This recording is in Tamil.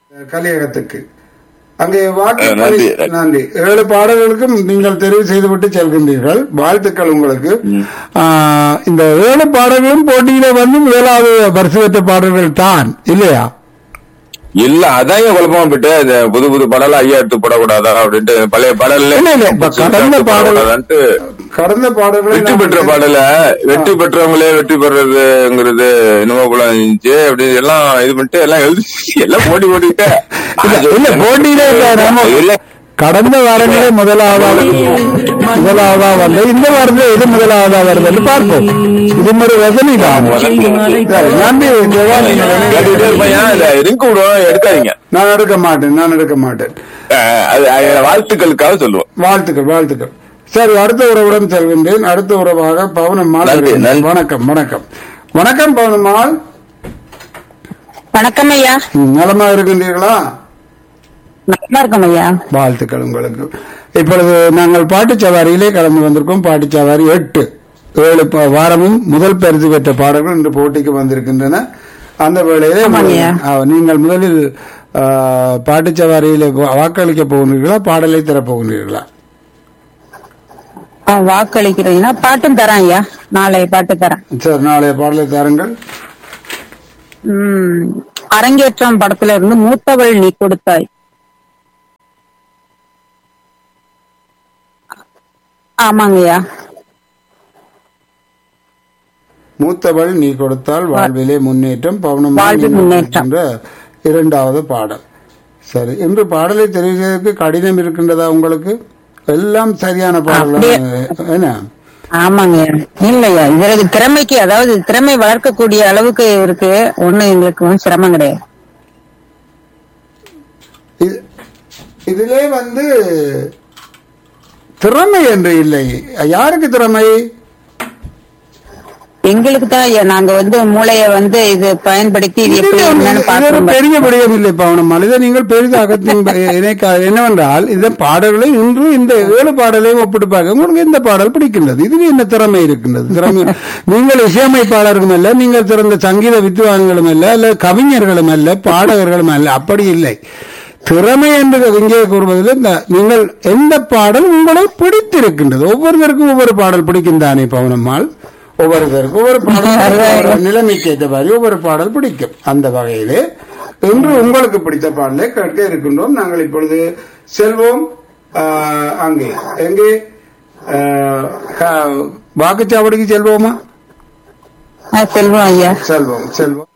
கலியகத்துக்கு அங்கே வாக்கு அஹ், நன்றி. நன்றி ஏழு பாடல்களுக்கும் நீங்கள் தெரிவு செய்துவிட்டு செல்கின்றீர்கள் வாழ்த்துக்கள் உங்களுக்கு ஆஹ், இந்த ஏழு பாடல்களும் போட்டியில வந்து முதலாவது பரிசு பெற்ற பாடல்கள் தான் இல்லையா இல்ல அதான் ஏன் குழப்பமா போயிட்டு இந்த புது புது பாடல ஐயா எடுத்து போடக்கூடாதா அப்படின்ட்டு பழைய பாடல்ல இல்ல, இல்ல, இப்ப கடந்த பாடல் போடக்கூடாதான்ட்டு கடந்த பாடல்களை வெற்றி நாம் பெற்ற பாடல வெற்றி பெற்றவங்களே வெற்றி பெறதுங்கிறது என்னமோ போல இருந்துச்சு அப்படி எல்லாம் இது பண்ணிட்டு எல்லாம் எழுதி எல்லாம் போட்டி போட்டுக்கிட்டு இல்ல, இல்ல போட்டியிலே இல்ல, நம்ம இல்ல கடந்த வாரங்களே முதலாவதா முதலாவதா வந்து இந்த வாரத்துல எது முதலாவதா வருதுன்னு பார்ப்போம் இது ஒரு வசதி தான் சரி, நன்றி ஜெகன். கேட்டுக்கிட்டே இருப்பையா இல்ல ரிங்க் விடுவோம் எடுக்காதீங்க நான் எடுக்க மாட்டேன் நான் எடுக்க மாட்டேன் அஹ், அது அது வாழ்த்துக்களுக்காக சொல்லுவோம் வாழ்த்துக்கள் வாழ்த்துக்கள் சரி அடுத்த உறவுடன் செல்கின்றேன் அடுத்த உறவாக பவனம்மாள் நன்றி, வருகின்றேன். நன்றி. வணக்கம் வணக்கம் வணக்கம் பவனம்மாள் வணக்கம் ஐயா ம், நலமா இருக்கின்றீர்களா நல்லா இருக்கோம் ஐயா வாழ்த்துக்கள் உங்களுக்கு இப்பொழுது நாங்கள் பாட்டுச் சவாரியிலே கலந்து வந்திருக்கோம் பாட்டுச் சவாரி எட்டு ஏழு ப- வாரமும் முதல் பரிசு பெற்ற பாடல்கள் இன்று போட்டிக்கு வந்திருக்கின்றன அந்த வேளையிலே ஆமாங்கய்யா. ஆ, நீங்கள் முதலில் ஆ, பாட்டுச் சவாரியிலே வா- வாக்களிக்க போகிறீர்களா பாடலை தரப் போகிறீர்களா ஆ, வாக்களிக்கிறீங்கன்னா பாட்டும் தரேன் ஐயா நாளை பாட்டு தரேன் சரி நாளைய பாடலை தாருங்கள் உம் அரங்கேற்றம் படத்துல இருந்து மூத்தவள் நீ கொடுத்தாய் ஆமாங்கய்யா மூத்தவள் நீ கொடுத்தால் வாழ்விலே முன்னேற்றம் பவனமாக வாழ்வில் முன்னேற்றம். என்ற இரண்டாவது பாடல் சரி இன்று பாடலை தெரிவிப்பதற்கு கடினம் இருக்கின்றதா உங்களுக்கு எல்லாம் சரியான பாடல் என்ன ஆமாங்கய்யா இல்லையா இதுல திறமைக்கு அதாவது திறமை வளர்க்கக்கூடிய அளவுக்கு இருக்கு ஒண்ணு எங்களுக்கு ஒன்றும் சிரமம் கிடையாது இது- இதிலே வந்து திறமை என்று இல்லை யாருக்கு திறமை எங்களுக்கு தான் ஐயா நாங்க வந்து மூளைய வந்து இது பயன்படுத்தி இது எப்படி இது ஒரு- என்னன்னு இது ஒரு பாக்குறோம் பெரிய விடயம் இல்லை பவனம் இதை நீங்கள் பெரிதாக திம்ப- இணைக்க- என்னவென்றால் இந்த பாடல்களை இன்று இந்த ஏழு பாடலையும் ஒப்பிட்டு பார்க்க உங்களுக்கு இந்த பாடல் பிடிக்கின்றது இதில் என்ன திறமை இருக்கின்றது திறமை நீங்கள் இசையமைப்பாளர்களும் அல்ல நீங்கள் சிறந்த சங்கீத வித்வான்களும் அல்ல அல்ல கவிஞர்களும் அல்ல பாடகர்களும் அல்ல அப்படி இல்லை திறமை என்று இங்கே கூறுவதில் இந்த நீங்கள் எந்த பாடல் உங்களை பிடித்திருக்கின்றது ஒவ்வொருவருக்கும் ஒவ்வொரு பாடல் பிடிக்கும் தானே பவனம்மாள் ஒவ்வொருத்தருக்கும் ஒவ்வொரு பாடல் நிலைமைக்கு ஏற்ற மாதிரி ஒவ்வொரு பாடல் பிடிக்கும் அந்த வகையிலே இன்று உங்களுக்கு பிடித்த பாடலை கேட்க இருக்கின்றோம் நாங்கள் இப்பொழுது செல்வோம் ஆஹ், அங்கே எங்கே ஆஹ், க- வாக்குச்சாவடிக்கு செல்வோமா செல்வம் ஐயா செல்வோம் செல்வோம்